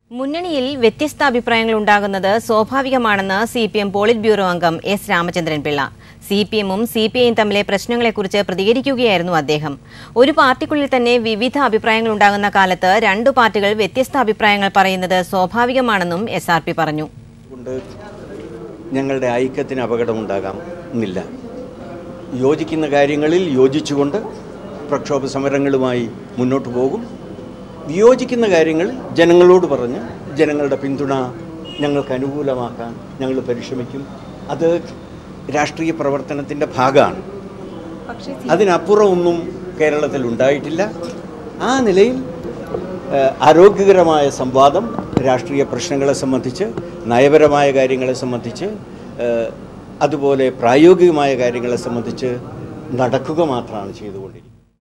മുന്നണിയിൽ വ്യത്യസ്ത അഭിപ്രായങ്ങൾ ഉണ്ടാകുന്നത് സ്വാഭാവികമാണെന്ന് C P M politburo അംഗം S Ramachandran Pillai C P എമ്മും സി പി ഐയും തമ്മിലെ പ്രശ്നങ്ങളെക്കുറിച്ച് പ്രതികരിക്കുകയായിരുന്നു അദ്ദേഹം ഒരു പാർട്ടിക്കുള്ളിൽ തന്നെ വിവിധ അഭിപ്രായങ്ങൾ ഉണ്ടാകുന്ന കാലത്ത് രണ്ടു പാർട്ടികൾ വ്യത്യസ്ത അഭിപ്രായങ്ങൾ പറയുന്നത് സ്വാഭാവികമാണെന്നും എസ് ആർ പി പറഞ്ഞു കൊണ്ട് ഞങ്ങളുടെ ഐക്യത്തിന് അപകടമുണ്ടാകാം എന്നില്ല യോജിക്കുന്ന കാര്യങ്ങളിൽ യോജിച്ചുകൊണ്ട് പ്രക്ഷോഭ സമരങ്ങളുമായി മുന്നോട്ട് പോകും വിയോജിക്കുന്ന കാര്യങ്ങൾ ജനങ്ങളോട് പറഞ്ഞ് ജനങ്ങളുടെ പിന്തുണ ഞങ്ങൾക്ക് അനുകൂലമാക്കാൻ ഞങ്ങൾ പരിശ്രമിക്കും അത് രാഷ്ട്രീയ പ്രവർത്തനത്തിൻ്റെ ഭാഗമാണ് അതിനപ്പുറം ഒന്നും കേരളത്തിൽ ഉണ്ടായിട്ടില്ല ആ നിലയിൽ ഏഹ്, ആരോഗ്യകരമായ സംവാദം രാഷ്ട്രീയ പ്രശ്നങ്ങളെ സംബന്ധിച്ച് നയപരമായ കാര്യങ്ങളെ സംബന്ധിച്ച് ഏഹ്, അതുപോലെ പ്രായോഗികമായ കാര്യങ്ങളെ സംബന്ധിച്ച് നടക്കുക മാത്രമാണ് ചെയ്തുകൊണ്ടിരിക്കുന്നത്